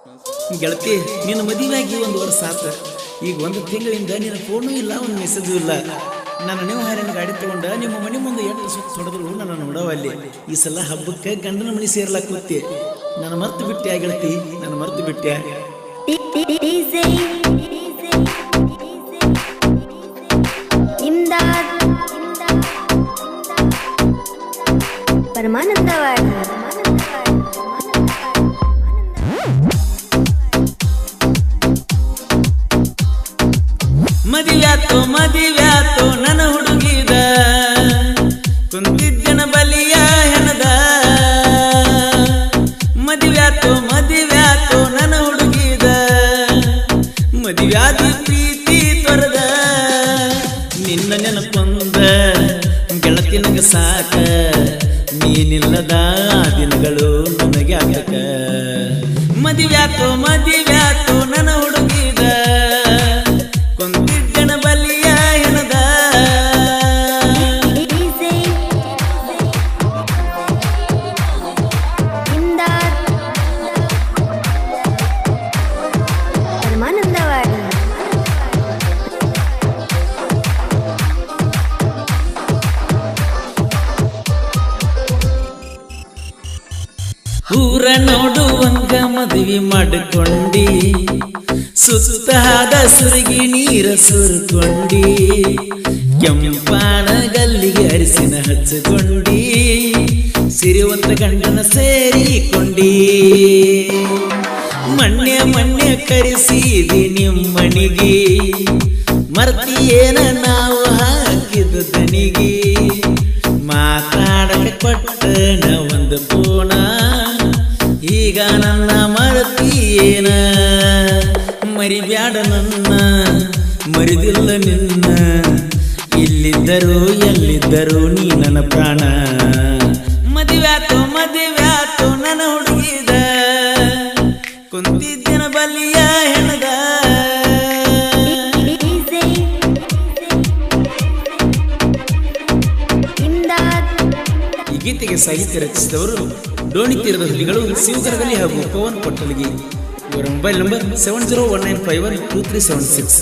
ಗೆಳತಿ ನಿನ್ನ ಮದುವೆಯಾಗಿ ಒಂದು ವರ್ಷ ಆತ ಈಗ ಒಂದು ತಿಂಗಳಿಂದ ನಿನ್ನ ಫೋನು ಇಲ್ಲ ಒಂದು ಮೆಸೇಜು ಇಲ್ಲ ನನ್ನ ನೀವು ಹಾರಿನ ಗಾಡಿ ತಗೊಂಡ ನಿಮ್ಮ ಮನೆ ಮುಂದೆ ಎಂಟು ಸುತ್ತ ಹೊಡೆದ್ರು ನನ್ನ ನೋಡವಲ್ಲಿ ಈ ಸಲ ಹಬ್ಬಕ್ಕೆ ಗಂಡನ ಮನೆ ಸೇರ್ಲಾಕ್ ಕೂತಿ ನನ್ನ ಮರ್ತು ಬಿಟ್ಟೆ ಆ ಗೆಳತಿ ನನ್ನ ಮರ್ತು ಬಿಟ್ಟೆ DJ ಇಮ್ದಾದ್ ಪರಮಾನಂದವಾಡಿ ಮದಿವ್ಯಾತೋ ಮದಿವ್ಯಾತೋ ನನ್ನ ಹುಡುಗಿದ ಕುಂತಿದ್ದನ ಬಲಿಯ ಹೆಣದ ಮದಿವ್ಯಾತೋ ಮದಿವ್ಯಾತೋ ನನ್ನ ಹುಡುಗಿದ ಮದಿವ್ಯಾದಿ ಪ್ರೀತಿ ತೊರೆದ ನಿನ್ನ ನೆನಪೊಂದ ಗೆಳತಿ ನಂಗ ಸಾಕ ನೀನಿಲ್ಲದ ಆ ದಿನಗಳು ನನಗೆ ಆಗಕ ಮದಿವ್ಯಾತೋ ಮದಿವ್ಯಾತೋ ನನ್ನ ಹುಡುಗಿದ ಕೊಂದಿದ್ದನ ಬಲಿಯ ಹೆಣದ DJ ಇಮ್ದಾದ್ ಪರಮಾನಂದವಾಡಿ ಊರ ನೋಡುವಂಗ ಮದುವೆ ಮಾಡಿಕೊಂಡಿ ಸುತ್ತಾದ ಸುರುಗಿ ನೀರ ಸುರುಕೊಂಡಿ ಕೆಂಪಾನ ಗಲ್ಲಿಗೆ ಅರಿಸಿನ ಹಚ್ಚಿಕೊಂಡಿ ಸಿರಿವಂತ ಗಂಡನ ಸೇರಿಕೊಂಡಿ ಮಣ್ಣೆ ಮಣ್ಣೆ ಕರೆಸಿದಿ ನಿಮ್ಮನಿಗೆ ಮರ್ತಿಯೇನ ನಾವು ಹಾಕಿದ ದನಿಗೆ ಮಾತಾಡಕ ಕೊಟ್ಟನ ಒಂದು ಪೂನ ಈಗ ನನ್ನ ಮರತಿಯೇನ ಮರಿಬ್ಯಾಡ ನನ್ನ ಮರಿದಿಲ್ಲ ನಿನ್ನ ಇಲ್ಲಿದ್ದರು ಎಲ್ಲಿದ್ದರು ನೀ ನನ್ನ ಪ್ರಾಣ ಮದುವ್ಯಾತೋ ಮದುವ್ಯಾತೋ ನನ್ನ ಹುಡುಗಿದ ಕುಂತಿದ್ದನ ಬಲಿಯ ಹೆಣದ DJ ಇಮ್ದಾದ್ ಈ ಗೀತೆಗೆ ಸಾಹಿತ್ಯ ರಚಿಸಿದವರು ಡೋಣಿ ತೀರದ ಹುಲಿಗಳು ಶಿವಗರಗಲಿ ಹಾಗೂ ಪವನ್ ಪಟ್ಟಲಿಗೆ ಇವರ mobile number seven zero one nine five one two three seven six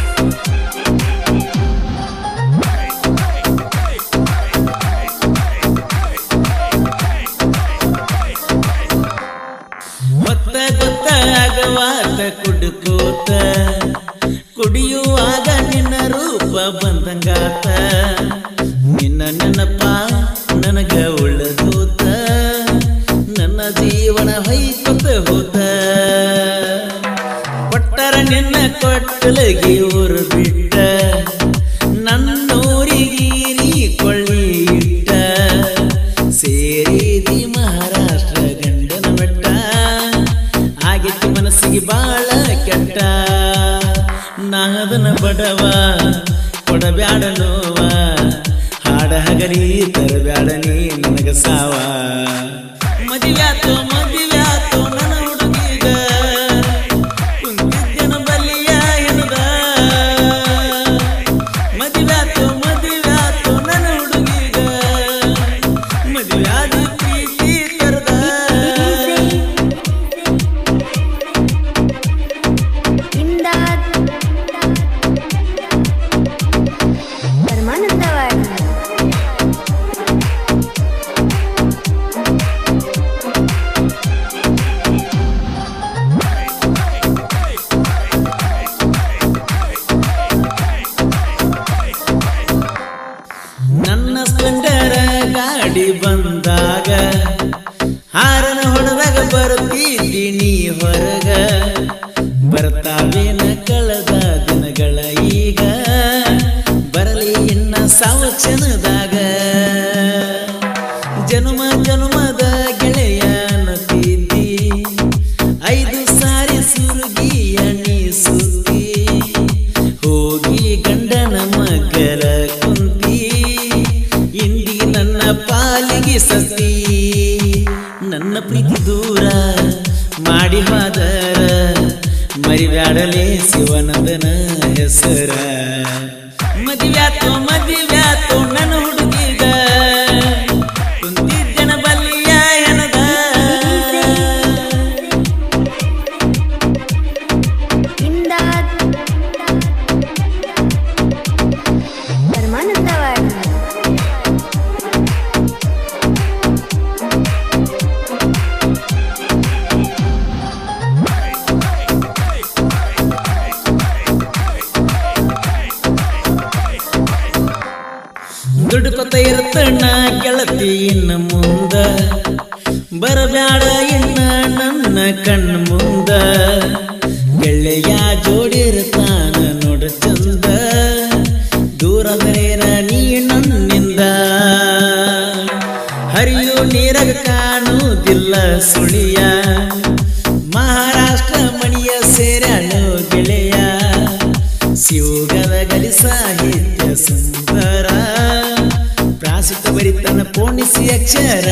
ಹೊತ್ತ ಗೊತ್ತಾಗವಾತ ಕುಡುಕೋತ ಕುಡಿಯುವಾಗ ನಿನ್ನ ರೂಪ ಬಂದಂಗಾತ ನಿನ್ನ ನೆನಪ ನನಗ ಉಳ್ಳದೂತ ನನ್ನ ಜೀವನ ಹೊಯ್ಕೊತ ಹೋತ ಕೊಟ್ಟರ ನಿನ್ನ ಕೊಟ್ಟಲಗಿ ಊರು ಬಿಟ್ಟ ನನ್ನೂರಿಗೆ ನೀ ಕೊಳ್ಳಿ ಇಟ್ಟ ಸೇರಿದಿ ಮಹಾರಾಷ್ಟ್ರ ಗಂಡನ ಬೆಟ್ಟ ಆಗಿತ್ತು ಮನಸ್ಸಿಗೆ ಬಾಳ ಕೆಟ್ಟ ನಾದನ ಬಡವ ಕೊಡಬ್ಯಾಡ ನೋವ ಹಾಡ ಹಗರಿ ತರಬ್ಯಾಡ ನೀ ನನಗ ಸಾವ ಮದುವ್ಯಾತೋ ಮದುವ್ಯಾತೋ ನನ್ನ ಹುಡುಗಿಗ ಕುಂತಿದ್ದನ ಬಲಿಯ ಹೆಣದ ಮದುವ್ಯಾತೋ ಮದುವ್ಯಾತೋ ನನ್ನ ಹುಡುಗಿಗ ಮದುವ್ಯಾದ ಪ್ರೀತಿ ಕರೆದ ಇಮ್ದಾದ್ ಪರಮಾನಂದವಾಡಿ ನನ್ನ ಸ್ಪ್ಲೆಂಡರ ಗಾಡಿ ಬಂದಾಗ ಹಾರನ ಹೊಡೆದಾಗ ಬರ್ತಿದ್ದಿ ನೀ ಹೊರಗ ಬರ್ತಾವೇನ ಕಳೆದ ದಿನಗಳ ಈಗ ಬರಲಿ ಇನ್ನ ಸಾವು ಕ್ಷಣದಾಗ ಜನುಮ ಜನುಮದ ಗೆಳೆಯನತಿದ್ದಿ ಐದು ಸಾರಿ ಸುರುಗಿಯ ನೀ ಸುದ್ದಿ ಹೋಗಿ ಗಂಡನ ಮಗಲ ಕುಂತಿ ಇಂದಿ ನನ್ನ ಪಾಲಿಗೆ ಸತಿ ನನ್ನ ಪ್ರೀತಿ ದೂರ ಮಾಡಿ ಹೋದರ ಮರಿಬ್ಯಾಡಲೇ ಶಿವನಂದನ ಹೆಸರ ಮದುವ್ಯಾತೋ ಮದುವ್ಯಾತೋ ನನ್ನ ಹುಡುಗಿಗ ಕುಂತಿದ್ದನ ಬಲ್ಲಿಯ ಹೆಣದ ಕಾಯುತ್ತ ಇರ್ತಣ್ಣ ಗೆಳತಿ ಇನ್ನ ಮುಂದ ಬರಬ್ಯಾಡ ಇನ್ನ ನನ್ನ ಕಣ್ಣ ಮುಂದ ಗೆಳೆಯ ಜೋಡಿರ್ತಾನ ನೋಡ ಚಂದ ದೂರದರೇನ ನೀ ನನ್ನಿಂದ ಹರಿಯು ನೀರಗ ಕಾಣುವುದಿಲ್ಲ ಸುಳಿಯ ಮಹಾರಾಷ್ಟ್ರ ಮಣಿಯ ಸೇರಳು ಗೆಳೆಯ ಶಿವಗದ ಗಲಿ ಸಾಹಿತ್ಯ ಸುಂದರ ಪ್ರಾಸಿತ ಬರಿತನ ಪೋಣಿಸಿ ಅಕ್ಷರ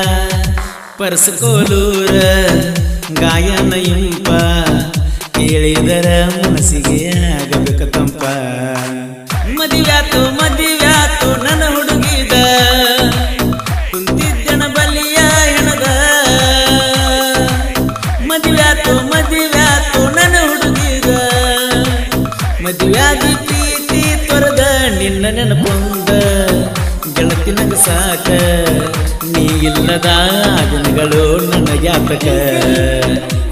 ಪರಸಕೋಲೂರ ಗಾಯನ ಇಂಪ ಕೇಳಿದರ ಮನಸ್ಸಿಗೆ ಆಗಬೇಕ ತಂಪ ಮದಿವ್ಯಾತು ಮದಿವ್ಯಾತು ನನ್ನ ಹುಡುಗಿದ ಕುಂತಿದ್ದನ ಬಲಿಯ ಹೆಣದ ಮದಿವ್ಯಾತು ಮದಿವ್ಯಾತು ನನ್ನ ಹುಡುಗಿದ ಮದುವ್ಯಾದಿ ಪ್ರೀತಿ ತೊರೆದ ನಿನ್ನ ನೆನಪೊಂದ ಗೆಳತಿ ನಂಗ ಸಾಕ ನೀ ಇಲ್ಲದ ದಿನಗಳು ನನ್ನ ಜ್ಞಾಪಕ